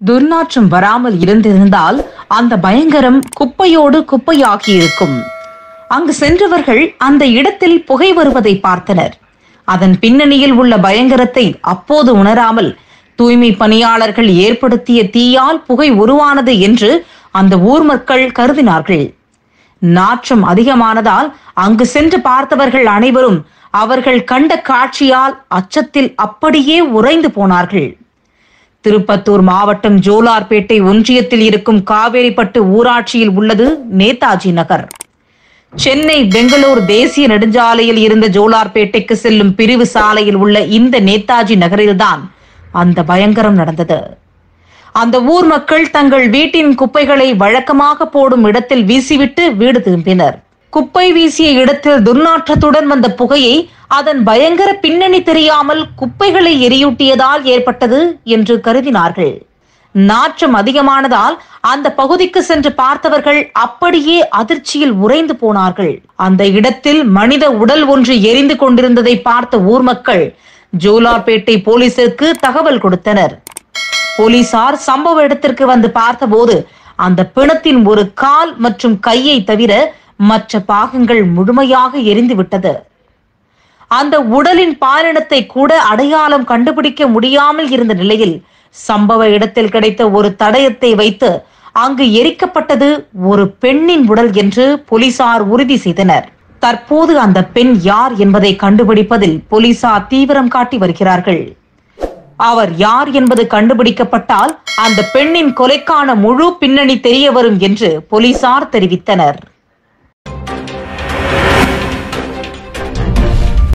துர்நாற்றம் வராமல் இருந்திருந்தால் அந்த பயங்கரம் குப்பையோடு குப்பையாகி இருக்கும் அங்கு சென்றவர்கள் அந்த இடத்தில் புகை வருவதை பார்த்தனர் அதன் பின்னணியில் உள்ள பயங்கரத்தை அப்போது உணராமல் தூய்மை பணியாளர்கள் ஏற்படுத்திய தீயால் புகை உருவானது என்று அந்த ஊர் மக்கள் கருதினார்கள் நாற்றம் அதிகமானதால் அங்கு சென்று பார்த்தவர்கள் அனைவரும் அவர்கள் கண்ட காட்சியால் அச்சத்தில் அப்படியே உறைந்து போனார்கள் திருப்பத்தூர் மாவட்டம் ஜோலார்பேட்டை ஒன்றியத்தில் இருக்கும் காவேரிப்பட்டு ஊராட்சியில் உள்ளது நேதாஜி நகர் சென்னை பெங்களூர் தேசிய நெடுஞ்சாலையில் இருந்த ஜோலார்பேட்டைக்கு செல்லும் பிரிவு சாலையில் உள்ள இந்த நேதாஜி நகரில்தான் அந்த பயங்கரம் நடந்தது அந்த ஊர் மக்கள் தங்கள் வீட்டின் குப்பைகளை வழக்கமாக போடும் இடத்தில் வீசிவிட்டு வீடு திரும்பினர் குப்பை வீசிய இடத்தில் துர்நாற்றத்துடன் வந்த புகையை அதன் பயங்கர பின்னணி தெரியாமல் குப்பைகளை எரியூட்டியதால் ஏற்பட்டது என்று கருதினார்கள் நாற்றம் அதிகமானதால் அந்த பகுதிக்கு சென்று பார்த்தவர்கள் அப்படியே அதிர்ச்சியில் உறைந்து போனார்கள் அந்த இடத்தில் மனித உடல் ஒன்று எரிந்து கொண்டிருந்ததை பார்த்த ஊர் மக்கள் ஜோலார்பேட்டை போலீசிற்கு தகவல் கொடுத்தனர் போலீசார் சம்பவ இடத்திற்கு வந்து பார்த்தபோது அந்த பிணத்தின் ஒரு கால் மற்றும் கையை தவிர மற்ற பாகங்கள் முழுமையாக எரிந்து விட்டது அந்த உடலின் பாலினத்தை கூட அடையாளம் கண்டுபிடிக்க முடியாமல் இருந்த நிலையில் சம்பவ இடத்தில் கிடைத்த ஒரு தடயத்தை வைத்து அங்கு எரிக்கப்பட்டது ஒரு பெண்ணின் உடல் என்று போலீசார் உறுதி செய்தனர் தற்போது அந்த பெண் யார் என்பதை கண்டுபிடிப்பதில் போலீசார் தீவிரம் காட்டி வருகிறார்கள் அவர் யார் என்பது கண்டுபிடிக்கப்பட்டால் அந்த பெண்ணின் கொலைக்கான முழு பின்னணி தெரிய வரும் என்று போலீசார் தெரிவித்தனர்